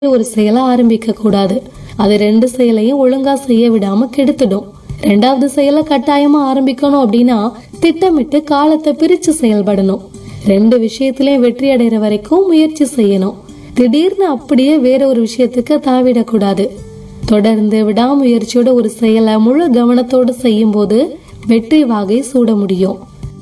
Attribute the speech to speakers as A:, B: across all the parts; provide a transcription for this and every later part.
A: ஒரு செயலை ஆரம்பிக்க கூடாது அது ரெண்டு செயலையும் ஒழுங்கா செய்ய விடாம கெடுத்துடும் ரெண்டாவது செயலை கட்டாயமா ஆரம்பிக்கணும் அப்படின்னா திட்டமிட்டு காலத்தை பிரிச்சு செயல்படணும் ரெண்டு விஷயத்திலயும் வெற்றி அடைகிற வரைக்கும் முயற்சி செய்யணும் திடீர்னு அப்படியே வேற ஒரு விஷயத்துக்கு தாவிடக்கூடாது தொடர்ந்து விடாமுயற்சியோட ஒரு செயலை முழு கவனத்தோடு செய்யும் போது வெற்றி வாகை சூட முடியும்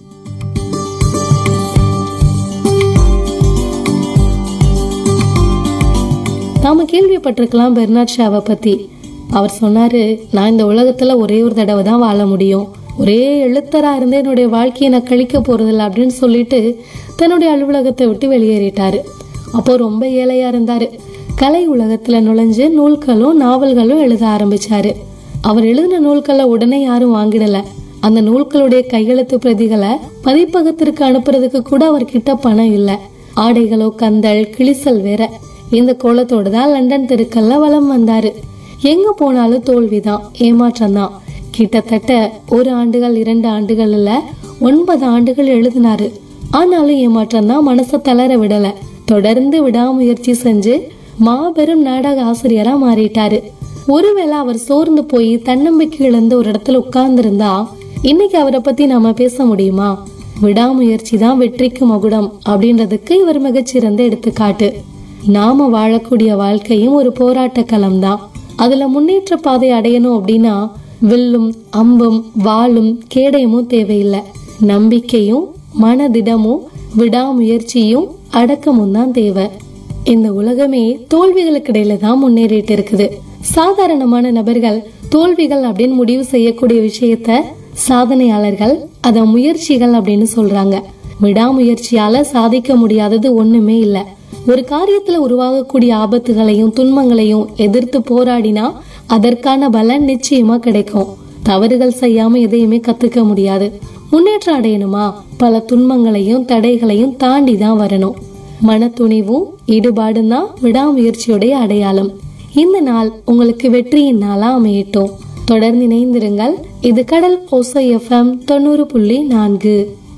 A: நாம கேள்விப்பட்டிருக்கலாம் பெர்னாட் ஷாவை பத்தி அவர் சொன்னாரு நான் இந்த உலகத்துல ஒரே ஒரு தடவை தான் வாழ முடியும் ஒரே எழுத்தரா இருந்து என்னுடைய வாழ்க்கையை நான் கழிக்க போறதில்ல அப்படின்னு சொல்லிட்டு தன்னுடைய அலுவலகத்தை விட்டு வெளியேறிட்டாரு அப்போ ரொம்ப ஏழையா இருந்தாரு கலை உலகத்துல நுழைஞ்சு நூல்களும் நாவல்களும் எழுத ஆரம்பிச்சாரு அவர் எழுதின நூல்களை உடனே யாரும் வாங்கிடல அந்த நூல்களுடைய கையெழுத்து பிரதிகளை பதிப்பகத்திற்கு அனுப்புறதுக்கு கூட அவர்கிட்ட பணம் இல்ல ஆடைகளோ கந்தல் கிளிசல் வேற இந்த கோலத்தோடு தான் லண்டன் தெருக்கல்ல வலம் வந்தாரு எங்க போனாலும் தோல்விதான் ஏமாற்றம் தான் கிட்டத்தட்ட ஒரு ஆண்டுகள் இரண்டு ஆண்டுகள் இல்ல ஒன்பது ஆண்டுகள் எழுதினாரு ஆனாலும் ஏமாற்றம் தான் மனசை தளர விடல தொடர்ந்து விடாமுயற்சி செஞ்சு மாபெரும் நாடக ஆசிரியரா மாறிட்டாரு ஒருவேளை அவர் சோர்ந்து போய் தன்னம்பிக்கை இழந்து ஒரு இடத்துல உட்கார்ந்திருந்தா இன்னைக்கு அவரை பத்தி நாம பேச முடியுமா விடாமுயற்சி தான் வெற்றிக்கு மகுடம் அப்படின்றதுக்கு இவர் மிகச்சிறந்த எடுத்துக்காட்டு நாம வாழக்கூடிய வாழ்க்கையும் ஒரு போராட்ட களம் தான் அதுல முன்னேற்ற பாதை அடையணும் அப்படின்னா வில்லும் அம்பும் வாளும் கேடயமும் தேவையில்லை நம்பிக்கையும் மனதிடமும் விடாமுயற்சியும் அடக்கமும் தான் தேவை இந்த உலகமே தோல்விகளுக்கு இடையில தான் முன்னேறிட்டு இருக்குது சாதாரணமான நபர்கள் தோல்விகள் அப்படின்னு முடிவு செய்யக்கூடிய விஷயத்த சாதனையாளர்கள் அத முயற்சிகள் அப்படின்னு சொல்றாங்க விடாமுயற்சியால சாதிக்க முடியாதது ஒண்ணுமே இல்ல ஒரு காரியத்துல உருவாகக்கூடிய ஆபத்துகளையும் துன்பங்களையும் எதிர்த்து போராடினா அதற்கான பலன் நிச்சயமா கிடைக்கும் தவறுகள் செய்யாம எதையுமே கத்துக்க முடியாது முன்னேற்றம் அடையணுமா பல துன்பங்களையும் தடைகளையும் தாண்டி தான் வரணும் மனத்துணிவும் ஈடுபாடும் தான் விடாமுயற்சியுடைய அடையாளம் இந்த நாள் உங்களுக்கு வெற்றியின் நாளா அமையட்டும் தொடர்ந்து இணைந்திருங்கள் இது கடல் ஓசை எஃப்எம் தொண்ணூறு புள்ளி நான்கு